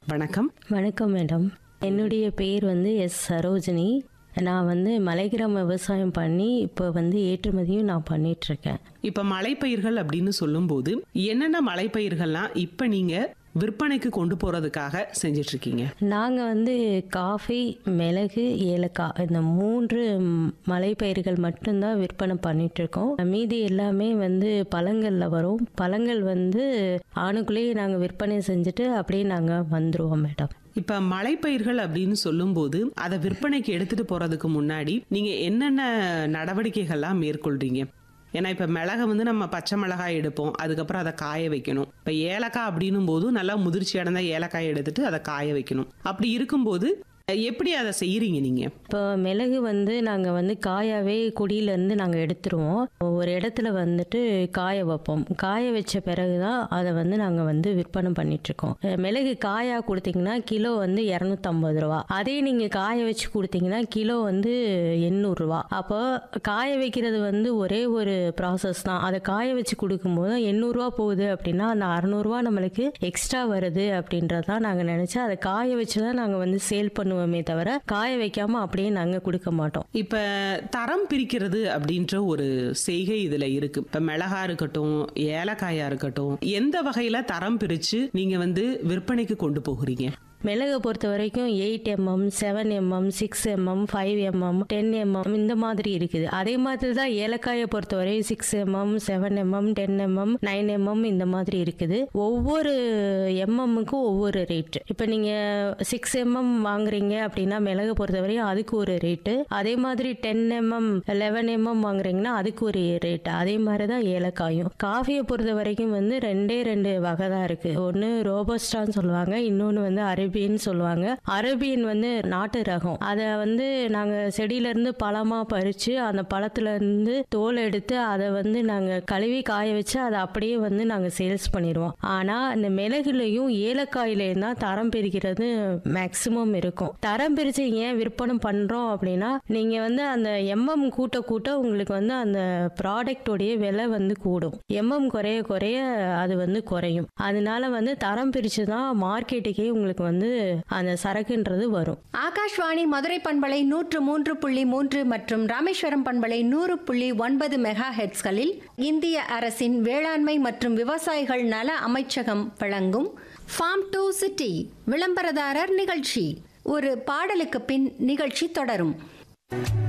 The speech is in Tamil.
வணக்கம் வணக்கம் மேடம் என்னுடைய பேர் வந்து எஸ் சரோஜினி நான் வந்து மலைக்கிராம விவசாயம் பண்ணி இப்போ வந்து ஏற்றுமதியும் நான் பண்ணிட்டு இருக்கேன் இப்ப மலைப்பயிர்கள் அப்படின்னு சொல்லும்போது என்னென்ன மலைப்பயிர்கள்லாம் இப்ப நீங்க விற்பனைக்கு கொண்டு போறதுக்காக செஞ்சிட்டு இருக்கீங்க நாங்கள் வந்து காஃபி மிளகு ஏலக்காய் இந்த மூன்று ம், மலைப்பயிர்கள் மட்டும்தான் விற்பனை பண்ணிட்டு இருக்கோம் மீதி எல்லாமே வந்து பழங்கள்ல வரும் பழங்கள் வந்து ஆணுக்குள்ளேயே நாங்கள் விற்பனை செஞ்சுட்டு அப்படியே நாங்கள் வந்துருவோம் மேடம் இப்ப மலைப்பயிர்கள் அப்படின்னு சொல்லும்போது அதை விற்பனைக்கு எடுத்துட்டு போறதுக்கு முன்னாடி நீங்க என்னென்ன நடவடிக்கைகள்லாம் மேற்கொள்றீங்க ஏன்னா இப்ப மிளகை வந்து நம்ம பச்சை மிளகாய் எடுப்போம் அதுக்கப்புறம் அதை காய வைக்கணும் இப்ப ஏலக்காய் அப்படின்னும் போது நல்லா முதிர்ச்சி அடைந்த ஏலக்காய் எடுத்துட்டு அதை காய வைக்கணும் அப்படி இருக்கும்போது எப்படி அதை செய்யறீங்க நீங்க இப்போ மிளகு வந்து நாங்கள் வந்து காயாவே கொடியிலேருந்து நாங்கள் எடுத்துருவோம் ஒரு இடத்துல வந்துட்டு காய வைப்போம் காய வச்ச பிறகு தான் அதை வந்து நாங்கள் வந்து விற்பனை பண்ணிட்டு இருக்கோம் அஹ் மிளகு காயா கொடுத்தீங்கன்னா கிலோ வந்து இரநூத்தம்பது ரூபா அதே நீங்கள் காய வச்சு கொடுத்தீங்கன்னா கிலோ வந்து எண்ணூறுரூவா அப்போ காய வைக்கிறது வந்து ஒரே ஒரு ப்ராசஸ் தான் அதை காய வச்சு கொடுக்கும்போது எண்ணூறுரூவா போகுது அப்படின்னா அந்த அறநூறுவா நம்மளுக்கு எக்ஸ்ட்ரா வருது அப்படின்றதான் நாங்கள் நினச்சி அதை காய வச்சு தான் நாங்கள் வந்து சேல் பண்ணுவோமே தவிர காய வைக்காம அப்படியே நாங்கள் கொடுக்க மாட்டோம் இப்ப தரம் பிரிக்கிறது அப்படின்ற ஒரு செய்கை இதுல இருக்கு இப்ப மிளகா இருக்கட்டும் ஏலக்காயா இருக்கட்டும் எந்த வகையில தரம் பிரிச்சு நீங்க வந்து விற்பனைக்கு கொண்டு போகிறீங்க மிளகை பொறுத்த வரைக்கும் eight mm seven mm six mm five mm ten mm இந்த மாதிரி இருக்குது அதே மாதிரி தான் ஏலக்காயை பொறுத்தவரை six mm seven mm ten mm nine mm இந்த மாதிரி இருக்குது ஒவ்வொரு எம்எம்முக்கும் ஒவ்வொரு ரேட்டு இப்போ நீங்கள் சிக்ஸ் எம்எம் வாங்குறீங்க அப்படின்னா மிளகை பொறுத்தவரையும் அதுக்கு ஒரு ரேட்டு அதே மாதிரி டென் எம்எம் லெவன் எம்எம் வாங்குறீங்கன்னா அதுக்கு ஒரு ரேட்டு அதே மாதிரி தான் ஏலக்காயும் காஃபியை பொறுத்த வரைக்கும் வந்து ரெண்டே ரெண்டு வகை தான் இருக்கு ஒன்று ரோபஸ்டான்னு சொல்லுவாங்க இன்னொன்று வந்து அரேபியன் சொல்லுவாங்க அரேபியன் வந்து நாட்டு ரகம் அதை வந்து நாங்கள் செடியிலேருந்து பழமாக பறித்து அந்த பழத்துலேருந்து தோல் எடுத்து அதை வந்து நாங்கள் கழுவி காய வச்சு அதை அப்படியே வந்து நாங்கள் சேல்ஸ் பண்ணிடுவோம் ஆனால் இந்த மிளகுலையும் ஏலக்காயிலையும் தான் தரம் பிரிக்கிறது மேக்சிமம் இருக்கும் தரம் பிரித்து ஏன் விற்பனை பண்ணுறோம் அப்படின்னா நீங்கள் வந்து அந்த எம்எம் கூட்ட கூட்ட உங்களுக்கு வந்து அந்த ப்ராடக்டோடைய விலை வந்து கூடும் எம்எம் குறைய குறைய அது வந்து குறையும் அதனால வந்து தரம் பிரித்து தான் மார்க்கெட்டுக்கே உங்களுக்கு வந்து அந்த சரக்குன்றது வரும் ஆகாஷ்வாணி மதுரை பண்பலை நூற்று மூன்று புள்ளி மூன்று மற்றும் ராமேஸ்வரம் பண்பலை நூறு புள்ளி ஒன்பது மெகா ஹெட்ஸ்களில் இந்திய அரசின் வேளாண்மை மற்றும் விவசாயிகள் நல அமைச்சகம் வழங்கும் ஃபார்ம் டு சிட்டி விளம்பரதாரர் நிகழ்ச்சி ஒரு பாடலுக்கு பின் நிகழ்ச்சி தொடரும்